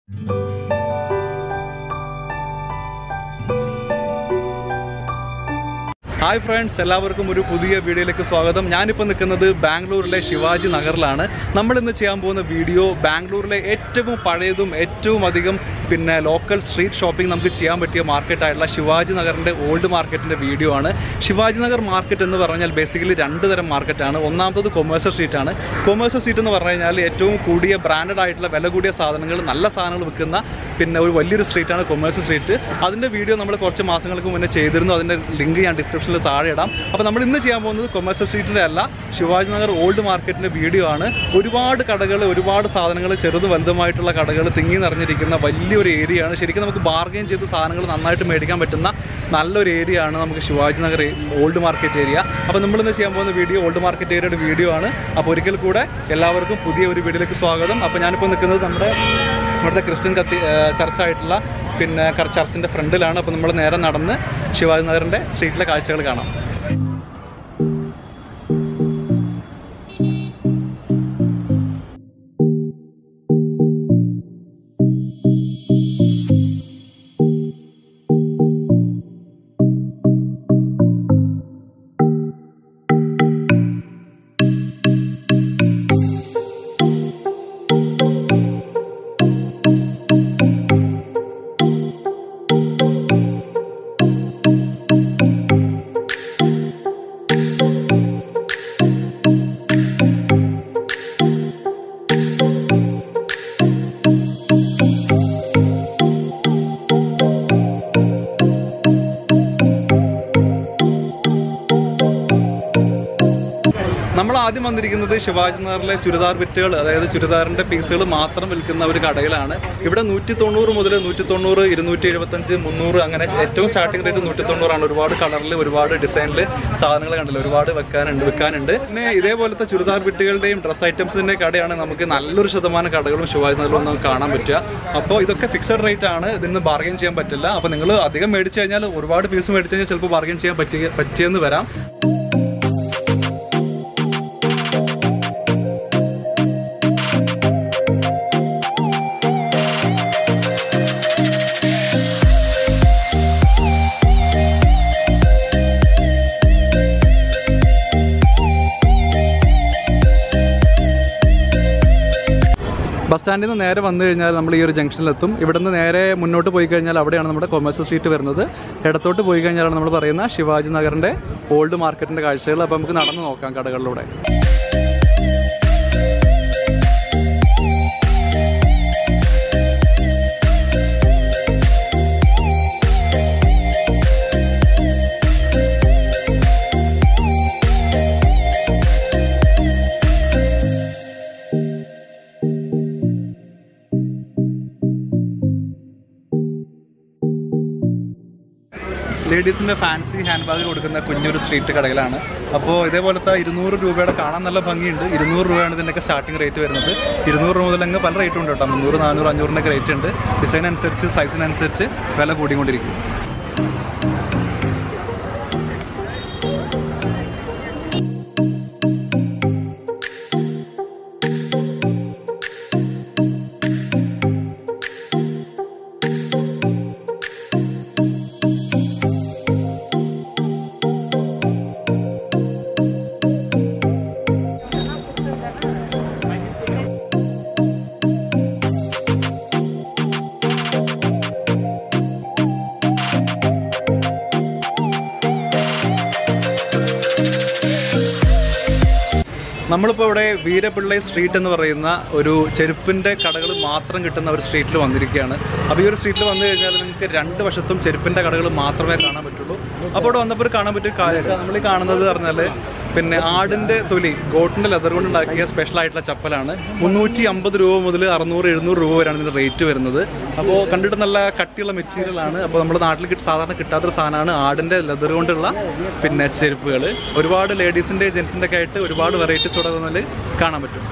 hi friends എല്ലാവർക്കും ഒരു പുതിയ വീഡിയോയിലേക്ക് സ്വാഗതം ഞാനിപ്പോൾ നിൽക്കുന്നത് ബാംഗ്ലൂരിലെ ശിവാജി നഗറിലാണ് നമ്മൾ ഇന്ന് ചെയ്യാൻ പോകുന്ന വീഡിയോ ബാംഗ്ലൂരിലെ ഏറ്റവും പഴയതും ഏറ്റവും അധികം പിന്നെ ലോക്കൽ സ്ട്രീറ്റ് ഷോപ്പിംഗ് നമുക്ക് ചെയ്യാൻ പറ്റിയ മാർക്കറ്റായിട്ടുള്ള ശിവാജി നഗറിൻ്റെ ഓൾഡ് മാർക്കറ്റിൻ്റെ വീഡിയോ ആണ് ശിവാജി നഗർ മാർക്കറ്റ് എന്ന് പറഞ്ഞാൽ ബേസിക്കലി രണ്ട് തരം മാർക്കറ്റാണ് ഒന്നാമത്തത് കൊമേഴ്സ്യൽ സ്ട്രീറ്റ് ആണ് കൊമേഴ്സ്യൽ സ്ട്രീറ്റ് എന്ന് പറഞ്ഞു കഴിഞ്ഞാൽ ഏറ്റവും കൂടിയ ബ്രാൻഡഡ് ആയിട്ടുള്ള വില കൂടിയ സാധനങ്ങൾ നല്ല സാധനങ്ങൾ വിൽക്കുന്ന പിന്നെ ഒരു വലിയൊരു സ്ട്രീറ്റാണ് കൊമേഴ്സ്യൽ സ്ട്രീറ്റ് അതിൻ്റെ വീഡിയോ നമ്മൾ കുറച്ച് മാസങ്ങൾക്ക് മുന്നേ ചെയ്തിരുന്നു അതിൻ്റെ ലിങ്ക് ഞാൻ ഡിസ്ക്രിപ്ഷനിൽ താഴെ ഇടാം അപ്പോൾ നമ്മൾ ഇന്ന് ചെയ്യാൻ പോകുന്നത് കൊമേഴ്സ്യൽ സ്ട്രീറ്റിൻ്റെ അല്ല ശിവാജി നഗർ ഓൾഡ് മാർക്കറ്റിൻ്റെ വീഡിയോ ആണ് ഒരുപാട് കടകൾ ഒരുപാട് സാധനങ്ങൾ ചെറുതും വലുതുമായിട്ടുള്ള കടകൾ തിങ്ങി നിറഞ്ഞിരിക്കുന്ന വലിയൊരു ഏരിയ ആണ് ശരിക്കും നമുക്ക് ബാർഗെയിൻ ചെയ്ത് സാധനങ്ങൾ നന്നായിട്ട് മേടിക്കാൻ പറ്റുന്ന നല്ലൊരു ഏരിയ ആണ് നമുക്ക് Shivaji Nagar old market area അപ്പോൾ നമ്മളിന്ന് ചെയ്യാൻ പോകുന്ന വീഡിയോ ഓൾഡ് മാർക്കറ്റ് ഏരിയയുടെ വീഡിയോ ആണ് അപ്പോൾ ഒരിക്കൽ കൂടെ എല്ലാവർക്കും പുതിയ ഒരു വീഡിയോയിലേക്ക് സ്വാഗതം അപ്പോൾ ഞാനിപ്പോൾ നിൽക്കുന്നത് നമ്മുടെ ഇവിടുത്തെ ക്രിസ്ത്യൻ കത്തി ചർച്ചായിട്ടുള്ള പിന്നെ കർ- ചർച്ചിൻ്റെ ഫ്രണ്ടിലാണ് അപ്പോൾ നമ്മൾ നേരെ നടന്ന് ശിവാജി നഗറിൻ്റെ സ്ട്രീറ്റിലെ കാഴ്ചകൾ കാണാം നമ്മൾ ആദ്യം വന്നിരിക്കുന്നത് ശിവാജി നഗറിലെ ചുരിദാർ വിറ്റുകൾ അതായത് ചുരിദാറിന്റെ പീസുകൾ മാത്രം വിൽക്കുന്ന ഒരു കടയിലാണ് ഇവിടെ നൂറ്റി തൊണ്ണൂറ് മുതൽ നൂറ്റി തൊണ്ണൂറ് ഇരുന്നൂറ്റി എഴുപത്തഞ്ച് മുന്നൂറ് അങ്ങനെ ഏറ്റവും സ്റ്റാർട്ടിംഗ് റേറ്റ് നൂറ്റി തൊണ്ണൂറാണ് ഒരുപാട് കളറിൽ ഒരുപാട് ഡിസൈനിൽ സാധനങ്ങൾ കണ്ടില്ല ഒരുപാട് വെക്കാനുണ്ട് വിൽക്കാനുണ്ട് പിന്നെ ഇതേപോലത്തെ ചുരിദാർ വിറ്റുകളുടെയും ഡ്രസ് ഐറ്റംസിന്റെ കടയാണ് നമുക്ക് നല്ലൊരു ശതമാനം കടകളും ശിവാജി നഗറിൽ നമുക്ക് കാണാൻ പറ്റുക അപ്പോൾ ഇതൊക്കെ ഫിക്സഡ് റേറ്റ് ആണ് ഇതിന് ബാർഗൈൻ ചെയ്യാൻ പറ്റില്ല അപ്പോൾ നിങ്ങൾ അധികം മേടിച്ചു കഴിഞ്ഞാൽ ഒരുപാട് പീസ് മേടിച്ചു കഴിഞ്ഞാൽ ചിലപ്പോൾ ബാർഗൈൻ ചെയ്യാൻ പറ്റിയ പറ്റിയെന്ന് വരാം ബസ് സ്റ്റാൻഡിൽ നിന്ന് നേരെ വന്നു കഴിഞ്ഞാൽ നമ്മൾ ഈ ഒരു ജംഗ്ഷനിലെത്തും ഇവിടെ നിന്ന് നേരെ മുന്നോട്ട് പോയി കഴിഞ്ഞാൽ അവിടെയാണ് നമ്മുടെ കൊമേഴ്സ്യൽ സ്ട്രീറ്റ് വരുന്നത് ഇടത്തോട്ട് പോയി കഴിഞ്ഞാലാണ് നമ്മൾ പറയുന്ന ശിവാജി നഗറിൻ്റെ ഓൾഡ് മാർക്കറ്റിൻ്റെ കാഴ്ചകൾ അപ്പോൾ നമുക്ക് നടന്ന് നോക്കാം കടകളിലൂടെ ലേഡീസിൻ്റെ ഫാൻസി ഹാൻഡ് ബാഗ് കൊടുക്കുന്ന കുഞ്ഞൊരു സ്ട്രീറ്റ് കടകളാണ് അപ്പോൾ ഇതേപോലത്തെ ഇരുന്നൂറ് രൂപയുടെ കാണാൻ നല്ല ഭംഗിയുണ്ട് ഇരുന്നൂറ് രൂപയാണ് ഇതിൻ്റെയൊക്കെ സ്റ്റാർട്ടിംഗ് റേറ്റ് വരുന്നത് ഇരുന്നൂറ് രൂപ മുതൽ അങ്ങ് പല റേറ്റും ഉണ്ട് കേട്ടോ മുന്നൂറ് നാനൂറ് അഞ്ഞൂറിൻ്റെയൊക്കെ റേറ്റ് ഉണ്ട് ഡിസൈൻ അനുസരിച്ച് സൈസിനനുസരിച്ച് വില കൂടിക്കൊണ്ടിരിക്കും നമ്മളിപ്പോൾ ഇവിടെ വീരപിള്ളை സ്ട്രീറ്റ് എന്ന് പറയുന്ന ഒരു ചെരുപ്പിൻ്റെ കടകൾ മാത്രം കിട്ടുന്ന ഒരു സ്ട്രീറ്റിൽ വന്നിരിക്കുകയാണ് അപ്പോൾ ഈ ഒരു സ്ട്രീറ്റിൽ വന്നു കഴിഞ്ഞാൽ നിങ്ങൾക്ക് രണ്ട് വശത്തും ചെരുപ്പിൻ്റെ കടകൾ മാത്രമേ കാണാൻ പറ്റുള്ളൂ അപ്പോൾ ഇവിടെ വന്നപ്പോൾ ഒരു കാണാൻ പറ്റിയ കാര്യം നമ്മൾ ഈ കാണുന്നത് പറഞ്ഞാൽ പിന്നെ ആടിൻ്റെ തൊലി ഗോട്ടിൻ്റെ ലെതർ കൊണ്ട് ഉണ്ടാക്കിയ സ്പെഷ്യൽ ആയിട്ടുള്ള ചപ്പലാണ് മുന്നൂറ്റി അമ്പത് രൂപ മുതൽ അറുന്നൂറ് എഴുന്നൂറ് രൂപ വരെയാണ് ഇതിൻ്റെ റേറ്റ് വരുന്നത് അപ്പോൾ കണ്ടിട്ട് നല്ല കട്ടിയുള്ള മെറ്റീരിയൽ ആണ് അപ്പോൾ നമ്മുടെ നാട്ടിൽ കിട്ട സാധാരണ കിട്ടാത്തൊരു സാധനമാണ് ആടിൻ്റെ ലെതർ കൊണ്ടുള്ള പിന്നെ ചെരുപ്പുകൾ ഒരുപാട് ലേഡീസിൻ്റെ ജെൻസിൻ്റെ ഒക്കെ ആയിട്ട് ഒരുപാട് വെറൈറ്റീസ് ഇവിടെ വന്നാൽ കാണാൻ പറ്റും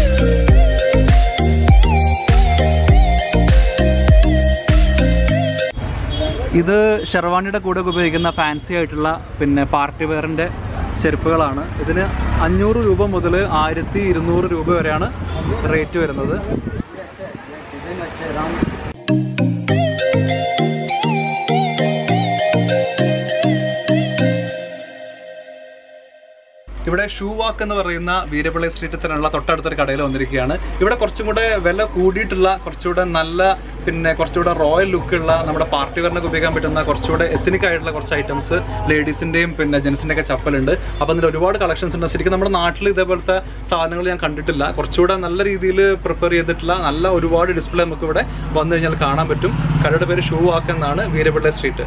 ഇത് ഷെർവാണിയുടെ കൂടെ ഒക്കെ ഉപയോഗിക്കുന്ന ഫാൻസി ആയിട്ടുള്ള പിന്നെ പാർട്ടി വെയറിൻ്റെ ചെരുപ്പുകളാണ് ഇതിന് അഞ്ഞൂറ് രൂപ മുതൽ ആയിരത്തി ഇരുന്നൂറ് രൂപ വരെയാണ് റേറ്റ് വരുന്നത് ഇവിടെ ഷൂ വാക്ക് എന്ന് പറയുന്ന വീരപ്പിള്ളി സ്ട്രീറ്റിൽ തന്നെയുള്ള തൊട്ടടുത്തൊരു കടയിൽ വന്നിരിക്കുകയാണ് ഇവിടെ കുറച്ചും കൂടെ വില കൂടിയിട്ടുള്ള കുറച്ചുകൂടെ നല്ല പിന്നെ കുറച്ചുകൂടെ റോയൽ ലുക്കുള്ള നമ്മുടെ പാർട്ടി വെയറിനൊക്കെ ഉപയോഗിക്കാൻ പറ്റുന്ന കുറച്ചുകൂടെ എത്തനിക് ആയിട്ടുള്ള കുറച്ച് ഐറ്റംസ് ലേഡീസിന്റെയും പിന്നെ ജെൻസിന്റെ ഒക്കെ ചപ്പലുണ്ട് അപ്പോൾ അതിൽ ഒരുപാട് കളക്ഷൻസ് ഉണ്ട് ശരിക്കും നമ്മുടെ നാട്ടിൽ ഇതേപോലത്തെ സാധനങ്ങൾ ഞാൻ കണ്ടിട്ടില്ല കുറച്ചുകൂടെ നല്ല രീതിയിൽ പ്രിപ്പയർ ചെയ്തിട്ടുള്ള നല്ല ഒരുപാട് ഡിസ്പ്ലേ നമുക്ക് ഇവിടെ വന്നു കഴിഞ്ഞാൽ കാണാൻ പറ്റും കടയുടെ പേര് ഷൂ വാക്ക് എന്നാണ് വീരപ്പിള്ളി സ്ട്രീറ്റ്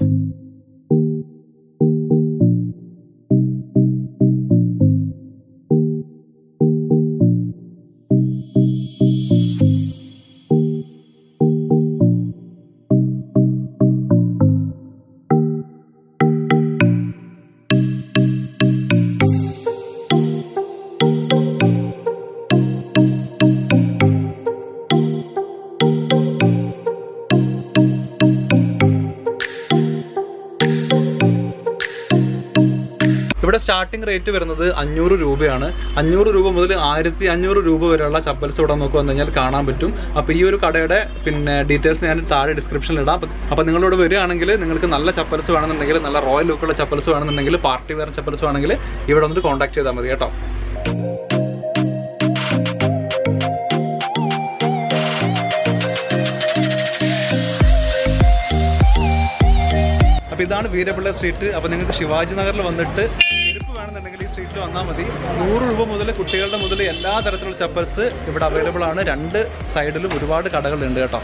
ഇവിടെ സ്റ്റാർട്ടിംഗ് റേറ്റ് വരുന്നത് അഞ്ഞൂറ് രൂപയാണ് അഞ്ഞൂറ് രൂപ മുതൽ ആയിരത്തി അഞ്ഞൂറ് രൂപ വരെയുള്ള ചപ്പൽസ് ഇവിടെ നമുക്ക് വന്നു കഴിഞ്ഞാൽ കാണാൻ പറ്റും അപ്പോൾ ഈ ഒരു കടയുടെ പിന്നെ ഡീറ്റെയിൽസ് ഞാൻ താഴെ ഡിസ്ക്രിപ്ഷനിൽ ഇടാം അപ്പോൾ നിങ്ങളോട് വരികയാണെങ്കിൽ നിങ്ങൾക്ക് നല്ല ചപ്പൽസ് വേണമെന്നുണ്ടെങ്കിൽ നല്ല റോയൽ ലുക്കുള്ള ചപ്പൽസ് വേണമെന്നുണ്ടെങ്കിൽ പാർട്ടി വെയർ ചപ്പൽസ് വേണമെങ്കിൽ ഇവിടെ വന്നിട്ട് കോൺടാക്ട് ചെയ്താൽ മതി കേട്ടോ അപ്പോൾ ഇതാണ് വീരപിള്ള സ്ട്രീറ്റ് അപ്പോൾ നിങ്ങൾക്ക് ശിവാജി നഗറിൽ വന്നിട്ട് ചെരുപ്പ് വേണമെന്നുണ്ടെങ്കിൽ ഈ സ്ട്രീറ്റിൽ വന്നാൽ മതി നൂറ് രൂപ മുതൽ കുട്ടികളുടെ മുതൽ എല്ലാ തരത്തിലുള്ള ചപ്പൽസ് ഇവിടെ അവൈലബിൾ ആണ് രണ്ട് സൈഡിലും ഒരുപാട് കടകളുണ്ട് കേട്ടോ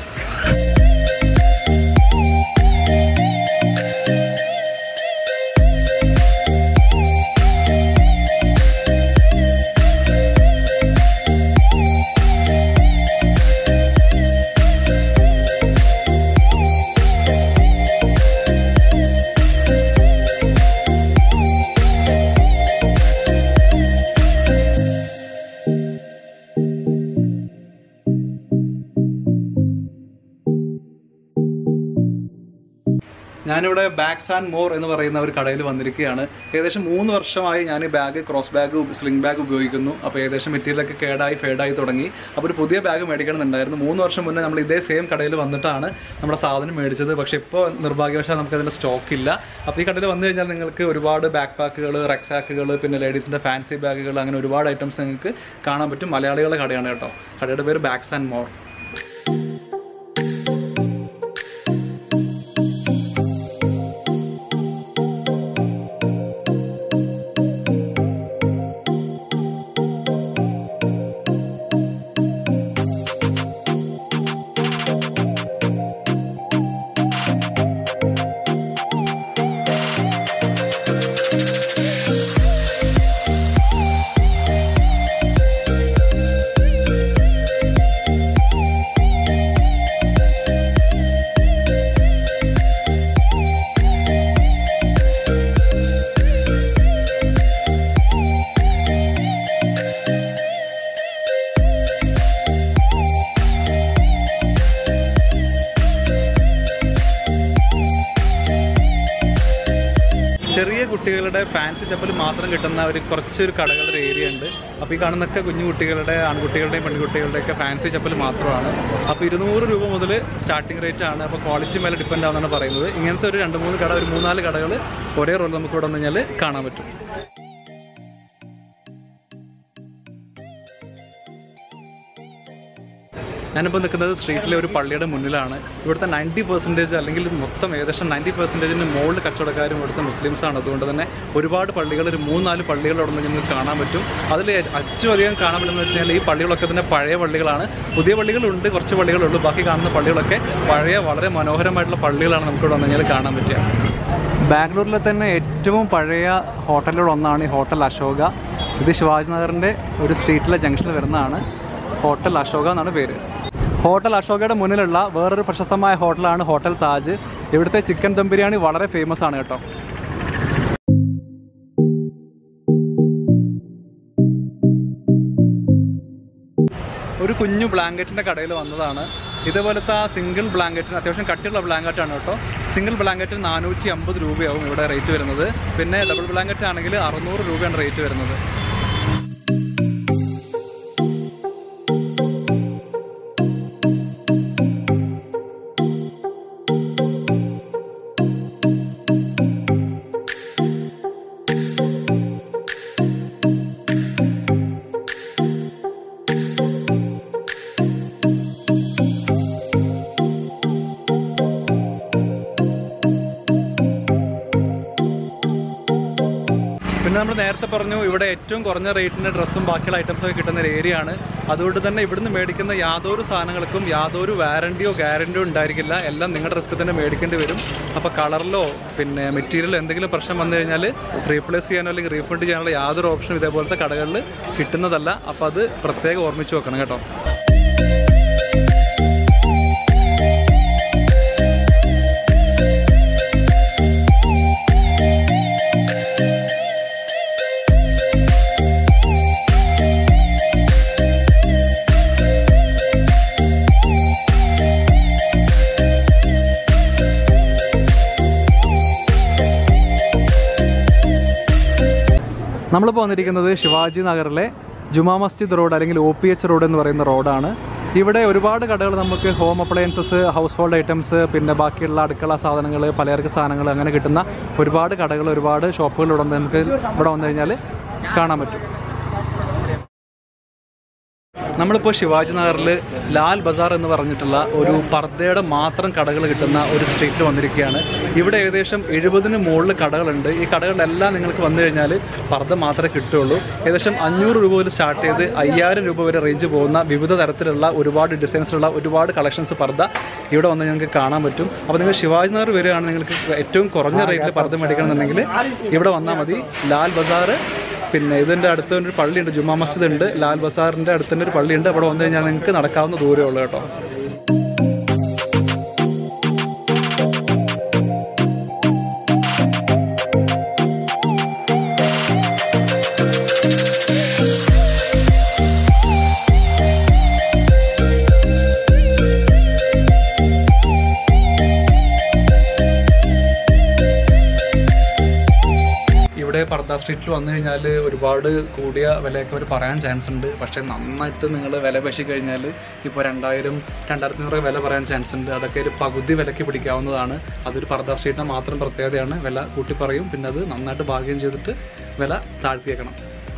ഞാനിവിടെ ബാഗ്സ് ആൻഡ് മോർ എന്ന് പറയുന്ന ഒരു കടയിൽ വന്നിരിക്കുകയാണ് ഏകദേശം മൂന്ന് വർഷമായി ഞാൻ ഈ bag cross bag sling bag ഉപയോഗിക്കുന്നു അപ്പോൾ ഏകദേശം മെറ്റീരിയലൊക്കെ കേടായി ഫേഡായി തുടങ്ങി അപ്പോൾ ഒരു പുതിയ ബാഗ് മേടിക്കണമെന്നുണ്ടായിരുന്നു മൂന്ന് വർഷം മുന്നേ നമ്മൾ ഇതേ സെയിം കടയിൽ വന്നിട്ടാണ് നമ്മുടെ സാധനം മേടിച്ചത് പക്ഷേ ഇപ്പോൾ നിർഭാഗ്യവശാൽ നമുക്ക് അതിൻ്റെ സ്റ്റോക്ക് ഇല്ല അപ്പോൾ ഈ കടയിൽ വന്നു കഴിഞ്ഞാൽ നിങ്ങൾക്ക് ഒരുപാട് ബാക്ക് പാക്കുകൾ റക്സാക്കുകൾ പിന്നെ ലേഡീസിൻ്റെ ഫാൻസി ബാഗുകൾ അങ്ങനെ ഒരുപാട് ഐറ്റംസ് നിങ്ങൾക്ക് കാണാൻ പറ്റും മലയാളികളുടെ കടയാണ് കേട്ടോ കടയുടെ പേര് ബാഗ്സ് ആൻഡ് മോർ ചെറിയ കുട്ടികളുടെ ഫാൻസി ചപ്പൽ മാത്രം കിട്ടുന്ന ഒരു കുറച്ചൊരു കടകളുടെ ഒരു ഏരിയ ഉണ്ട് അപ്പോൾ ഈ കാണുന്നൊക്കെ കുഞ്ഞു കുട്ടികളുടെ ആൺകുട്ടികളുടെയും പെൺകുട്ടികളുടെയൊക്കെ ഫാൻസി ചപ്പൽ മാത്രമാണ് അപ്പോൾ ഇരുന്നൂറ് രൂപ മുതൽ സ്റ്റാർട്ടിംഗ് റേറ്റ് ആണ് അപ്പോൾ ക്വാളിറ്റി മേലെ ഡിപ്പെൻഡ് ആവുന്നതാണ് പറയുന്നത് ഇങ്ങനത്തെ ഒരു രണ്ട് മൂന്ന് കട ഒരു മൂന്നാല് കടകൾ ഒരേ റോൾ നമുക്ക് ഇവിടെ വന്നു കഴിഞ്ഞാൽ കാണാൻ പറ്റും ഞാനിപ്പോൾ നിൽക്കുന്നത് സ്ട്രീറ്റിലെ ഒരു പള്ളിയുടെ മുന്നിലാണ് ഇവിടുത്തെ നയൻറ്റി പെർസെൻറ്റേജ് അല്ലെങ്കിൽ മൊത്തം ഏകദേശം നയൻറ്റി പെർസെൻറ്റേജിന് മുകളിൽ കച്ചവടക്കാരും ഇവിടുത്തെ മുസ്ലിംസാണ് അതുകൊണ്ട് തന്നെ ഒരുപാട് പള്ളികൾ ഒരു മൂന്നാല് പള്ളികൾ അവിടെ നിന്ന് നിങ്ങൾക്ക് കാണാൻ പറ്റും അതിൽ ഏറ്റവും അധികം കാണാൻ പറ്റുന്നത് വെച്ച് കഴിഞ്ഞാൽ ഈ പള്ളികളൊക്കെ തന്നെ പഴയ പള്ളികളാണ് പുതിയ പള്ളികളുണ്ട് കുറച്ച് പള്ളികളുള്ളൂ ബാക്കി കാണുന്ന പള്ളികളൊക്കെ പഴയ വളരെ മനോഹരമായിട്ടുള്ള പള്ളികളാണ് നമുക്ക് ഇവിടെ വന്നു കഴിഞ്ഞാൽ കാണാൻ പറ്റുക ബാംഗ്ലൂരിലെ തന്നെ ഏറ്റവും പഴയ ഹോട്ടലുകളൊന്നാണ് ഈ ഹോട്ടൽ അശോക ഇത് ശിവാജി നഗറിൻ്റെ ഒരു സ്ട്രീറ്റിലെ ജംഗ്ഷനിൽ വരുന്നതാണ് ഹോട്ടൽ അശോക എന്നാണ് പേര് ഹോട്ടൽ അശോകയുടെ മുന്നിലുള്ള വേറൊരു പ്രശസ്തമായ ഹോട്ടലാണ് ഹോട്ടൽ താജ് ഇവിടുത്തെ ചിക്കൻ ദം ബിരിയാണി വളരെ ഫേമസ് ആണ് കേട്ടോ ഒരു കുഞ്ഞു ബ്ലാങ്കറ്റിൻ്റെ കടയിൽ വന്നതാണ് ഇതേപോലത്തെ ആ സിംഗിൾ ബ്ലാങ്കറ്റിന് അത്യാവശ്യം കട്ടിയുള്ള ബ്ലാങ്കറ്റാണ് കേട്ടോ സിംഗിൾ ബ്ലാങ്കറ്റിന് നാനൂറ്റി അമ്പത് രൂപയാവും ഇവിടെ റേറ്റ് വരുന്നത് പിന്നെ ഡബിൾ ബ്ലാങ്കറ്റ് ആണെങ്കിൽ അറുന്നൂറ് രൂപയാണ് റേറ്റ് വരുന്നത് നമ്മൾ നേരത്തെ പറഞ്ഞു ഇവിടെ ഏറ്റവും കുറഞ്ഞ റേറ്റിന് ഡ്രസ്സും ബാക്കിയുള്ള ഐറ്റംസും ഒക്കെ കിട്ടുന്ന ഒരു ഏരിയ ആണ് അതുകൊണ്ട് തന്നെ ഇവിടുന്ന് മേടിക്കുന്ന യാതൊരു സാധനങ്ങൾക്കും യാതൊരു വാറണ്ടിയോ ഗ്യാരണ്ടിയോ ഉണ്ടായിരിക്കില്ല എല്ലാം നിങ്ങളുടെ റിസ്ക് തന്നെ മേടിക്കേണ്ടി വരും അപ്പോൾ കളറിലോ പിന്നെ മെറ്റീരിയലോ എന്തെങ്കിലും പ്രശ്നം വന്നു കഴിഞ്ഞാൽ റീപ്ലേസ് ചെയ്യാനോ അല്ലെങ്കിൽ റീഫണ്ട് ചെയ്യാനുള്ള യാതൊരു ഓപ്ഷനും ഇതേപോലത്തെ കടകളിൽ കിട്ടുന്നതല്ല അപ്പോൾ അത് പ്രത്യേകം ഓർമ്മിച്ച് വെക്കണം കേട്ടോ നമ്മളിപ്പോൾ വന്നിരിക്കുന്നത് ശിവാജി നഗറിലെ ജുമാ മസ്ജിദ് റോഡ് അല്ലെങ്കിൽ ഒ പി എച്ച് റോഡ് എന്ന് പറയുന്ന റോഡാണ് ഇവിടെ ഒരുപാട് കടകൾ നമുക്ക് home appliances household items പിന്നെ ബാക്കിയുള്ള അടുക്കള സാധനങ്ങൾ പലചരക്ക് സാധനങ്ങൾ അങ്ങനെ കിട്ടുന്ന ഒരുപാട് കടകൾ ഒരുപാട് ഷോപ്പുകൾ ഇവിടെ വന്ന് നമുക്ക് ഇവിടെ വന്നു കഴിഞ്ഞാൽ കാണാൻ പറ്റും നമ്മളിപ്പോൾ ശിവാജി നഗറിൽ ലാൽ ബസാർ എന്ന് പറഞ്ഞിട്ടുള്ള ഒരു പർദ്ദയുടെ മാത്രം കടകൾ കിട്ടുന്ന ഒരു സ്ട്രീറ്റിൽ വന്നിരിക്കുകയാണ് ഇവിടെ ഏകദേശം എഴുപതിന് മുകളിൽ കടകളുണ്ട് ഈ കടകളിലെല്ലാം നിങ്ങൾക്ക് വന്നു കഴിഞ്ഞാൽ പർദ്ദ മാത്രമേ കിട്ടുള്ളൂ ഏകദേശം അഞ്ഞൂറ് രൂപ മുതൽ സ്റ്റാർട്ട് ചെയ്ത് അയ്യായിരം രൂപ വരെ റേഞ്ച് പോകുന്ന വിവിധ തരത്തിലുള്ള ഒരുപാട് ഡിസൈൻസിലുള്ള ഒരുപാട് കളക്ഷൻസ് പർദ്ദ ഇവിടെ വന്ന് നിങ്ങൾക്ക് കാണാൻ പറ്റും അപ്പോൾ നിങ്ങൾ ശിവാജി നഗർ വരികയാണ് നിങ്ങൾക്ക് ഏറ്റവും കുറഞ്ഞ റേറ്റിൽ പർദ്ദ മേടിക്കണമെന്നുണ്ടെങ്കിൽ ഇവിടെ വന്നാൽ മതി ലാൽ ബസാർ പിന്നെ ഇതിൻ്റെ അടുത്ത് ഒരു പള്ളിയുണ്ട് ജുമാ മസ്ജിദ് ഉണ്ട് ലാൽ ബസാറിൻ്റെ അടുത്ത് തന്നെ ഒരു പള്ളിയുണ്ട് അവിടെ വന്നു കഴിഞ്ഞാൽ നിങ്ങൾക്ക് നടക്കാവുന്ന ദൂരമേ ഉള്ളൂ കേട്ടോ ഇവിടെ പർദ്ദ സ്ട്രീറ്റിൽ വന്നു കഴിഞ്ഞാൽ ഒരുപാട് കൂടിയ വിലയൊക്കെ അവർ പറയാൻ ചാൻസ് ഉണ്ട് പക്ഷേ നന്നായിട്ട് നിങ്ങൾ വില പേശി കഴിഞ്ഞാൽ ഇപ്പോൾ രണ്ടായിരം രണ്ടായിരത്തി അഞ്ഞൂറ് വില പറയാൻ ചാൻസ് ഉണ്ട് അതൊക്കെ ഒരു പകുതി വിലയ്ക്ക് പിടിക്കാവുന്നതാണ് അതൊരു പർദ്ദ സ്ട്രീറ്റിൻ്റെ മാത്രം പ്രത്യേകതയാണ് വില കൂട്ടി പറയും പിന്നെ അത് നന്നായിട്ട് ഭാഗ്യം ചെയ്തിട്ട് വില താഴ്ത്തിയേക്കണം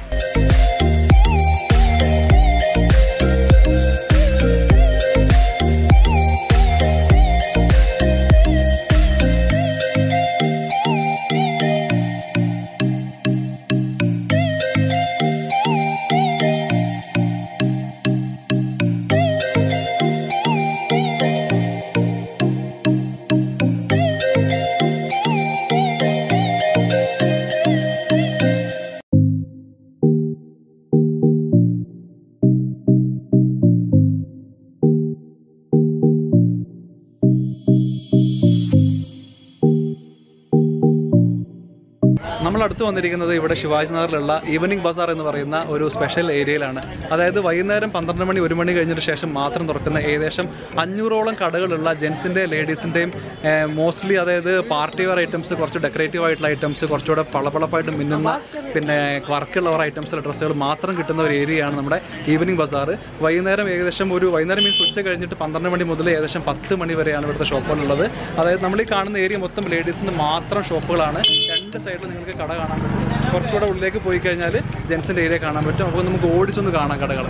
നമ്മൾ അടുത്ത് വന്നിരിക്കുന്നത് ഇവിടെ ശിവാജി നഗറിലുള്ള ഈവനിങ് ബസാർ എന്ന് പറയുന്ന ഒരു സ്പെഷ്യൽ ഏരിയയിലാണ് അതായത് വൈകുന്നേരം പന്ത്രണ്ട് മണി ഒരു മണി കഴിഞ്ഞതിന് ശേഷം മാത്രം തുറക്കുന്ന ഏകദേശം അഞ്ഞൂറോളം കടകളുള്ള ജെൻസിൻ്റെ ലേഡീസിൻ്റെയും മോസ്റ്റ്ലി അതായത് പാർട്ടി വെയർ ഐറ്റംസ് കുറച്ച് ഡെക്കറേറ്റീവ് ആയിട്ടുള്ള ഐറ്റംസ് കുറച്ചുകൂടെ പളപളപ്പായിട്ട് മിന്നുന്ന പിന്നെ വർക്കുള്ളവർ ഐറ്റംസ് ഡ്രസ്സുകൾ മാത്രം കിട്ടുന്ന ഒരു ഏരിയയാണ് നമ്മുടെ ഈവനിങ് ബസാർ വൈകുന്നേരം ഏകദേശം ഒരു വൈകുന്നേരം മീൻസ് ഉച്ച കഴിഞ്ഞിട്ട് പന്ത്രണ്ട് മണി മുതൽ ഏകദേശം പത്ത് മണി വരെയാണ് ഇവിടുത്തെ ഷോപ്പുകളുള്ളത് അതായത് നമ്മൾ ഈ കാണുന്ന ഏരിയ മൊത്തം ലേഡീസിൻ്റെ മാത്രം ഷോപ്പുകളാണ് രണ്ട് സൈഡിൽ നിങ്ങൾക്ക് കട കാണാൻ പറ്റും കുറച്ചുകൂടെ ഉള്ളിലേക്ക് പോയി കഴിഞ്ഞാൽ ജെൻസിൻ്റെ ഏരിയ കാണാൻ പറ്റും അപ്പോൾ നമുക്ക് ഓടിച്ചൊന്ന് കാണാം കടകൾ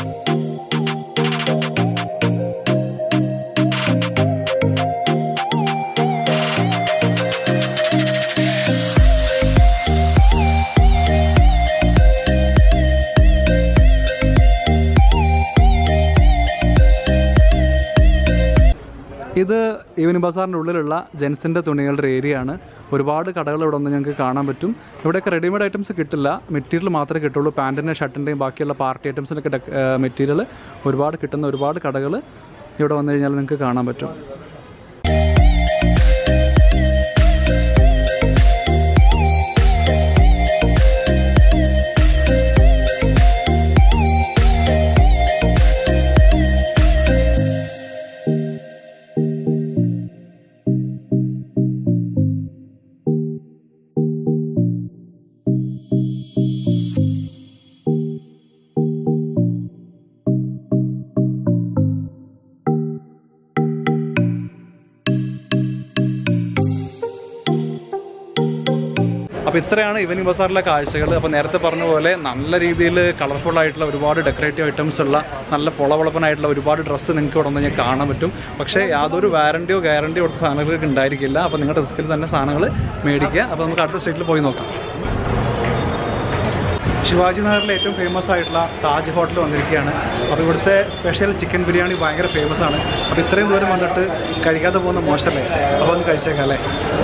ഇത് ഈവനിങ് ബസാറിൻ്റെ ഉള്ളിലുള്ള ജെൻസിൻ്റെ തുണികളുടെ ഒരു ഏരിയ ആണ് ഒരുപാട് കടകൾ ഇവിടെ ഒന്ന് ഞങ്ങൾക്ക് കാണാൻ പറ്റും ഇവിടെയൊക്കെ റെഡിമെയ്ഡ് ഐറ്റംസ് കിട്ടില്ല മെറ്റീരിയൽ മാത്രമേ കിട്ടുള്ളൂ പാൻറ്റിൻ്റെ ഷർട്ടിൻ്റെയും ബാക്കിയുള്ള പാർട്ടി ഐറ്റംസിനൊക്കെ മെറ്റീരിയൽ ഒരുപാട് കിട്ടുന്ന ഒരുപാട് കടകൾ ഇവിടെ വന്നു കഴിഞ്ഞാൽ നിങ്ങൾക്ക് കാണാൻ പറ്റും അപ്പോൾ ഇത്രയാണ് ഈവനിങ് ബസാറിലെ കാഴ്ചകൾ അപ്പോൾ നേരത്തെ പറഞ്ഞ പോലെ നല്ല രീതിയിൽ കളർഫുൾ ആയിട്ടുള്ള ഒരുപാട് ഡെക്കറേറ്റീവ് ഐറ്റംസ് ഉള്ള നല്ല പൊളവളപ്പനായിട്ടുള്ള ഒരുപാട് ഡ്രസ്സ് നിങ്ങൾക്ക് ഇവിടെ നിന്ന് കാണാൻ പറ്റും പക്ഷേ യാതൊരു വാറണ്ടിയോ ഗ്യാരണ്ടിയോ കൊടുത്ത സാധനങ്ങൾക്ക് ഉണ്ടായിരിക്കില്ല അപ്പോൾ നിങ്ങളുടെ റിസ്കിൽ തന്നെ സാധനങ്ങൾ മേടിക്കുക അപ്പോൾ നമുക്ക് അടുത്ത സ്ട്രീറ്റിൽ പോയി നോക്കാം ശിവാജി നഗറിലെ ഏറ്റവും ഫേമസ് ആയിട്ടുള്ള താജ് ഹോട്ടൽ വന്നിരിക്കുകയാണ് അപ്പോൾ ഇവിടുത്തെ സ്പെഷ്യൽ ചിക്കൻ ബിരിയാണി ഭയങ്കര ഫേമസ് ആണ് അപ്പോൾ ഇത്രയും ദൂരം വന്നിട്ട് കഴിക്കാതെ പോകുന്ന മോശമല്ലേ അപ്പോൾ ഒന്ന് കഴിച്ചേക്കാം അല്ലേ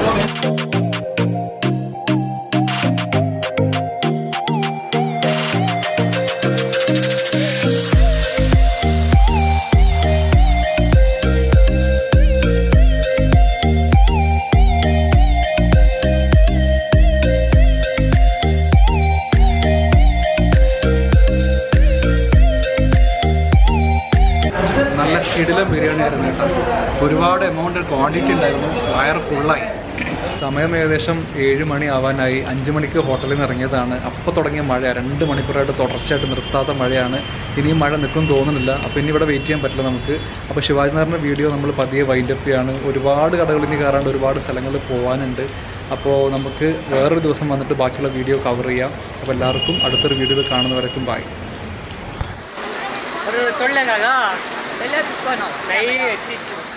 നല്ല കിടിലം ബിരിയാണി ആയിരുന്നു കേട്ടോ ഒരുപാട് എമൗണ്ട് ക്വാണ്ടിറ്റി ഉണ്ടായിരുന്നു വയർ ഫുള്ളായി സമയം ഏകദേശം ഏഴ് മണി ആവാനായി അഞ്ച് മണിക്ക് ഹോട്ടലിൽ നിന്ന് ഇറങ്ങിയതാണ് അപ്പോൾ തുടങ്ങിയ മഴ രണ്ട് മണിക്കൂറായിട്ട് തുടർച്ചയായിട്ട് നിർത്താത്ത മഴയാണ് ഇനിയും മഴ നിൽക്കും തോന്നുന്നില്ല അപ്പോൾ ഇനി ഇവിടെ വെയിറ്റ് ചെയ്യാൻ പറ്റില്ല നമുക്ക് അപ്പോൾ ശിവാജി നഗറിൻ്റെ വീഡിയോ നമ്മൾ പതിയെ വൈൻഡപ്പ് ചെയ്യാണ് ഒരുപാട് കടകളിൽ ഇനി കയറാണ്ട് ഒരുപാട് സ്ഥലങ്ങളിൽ പോകാനുണ്ട് അപ്പോൾ നമുക്ക് വേറൊരു ദിവസം വന്നിട്ട് ബാക്കിയുള്ള വീഡിയോ കവർ ചെയ്യാം അപ്പോൾ എല്ലാവർക്കും അടുത്തൊരു വീഡിയോയിൽ കാണുന്നവരേക്കും ബൈ ஒரு தொல்லைக்காக எல்லாத்துக்கும் டெய்லி எக்ஸிஸ்ட்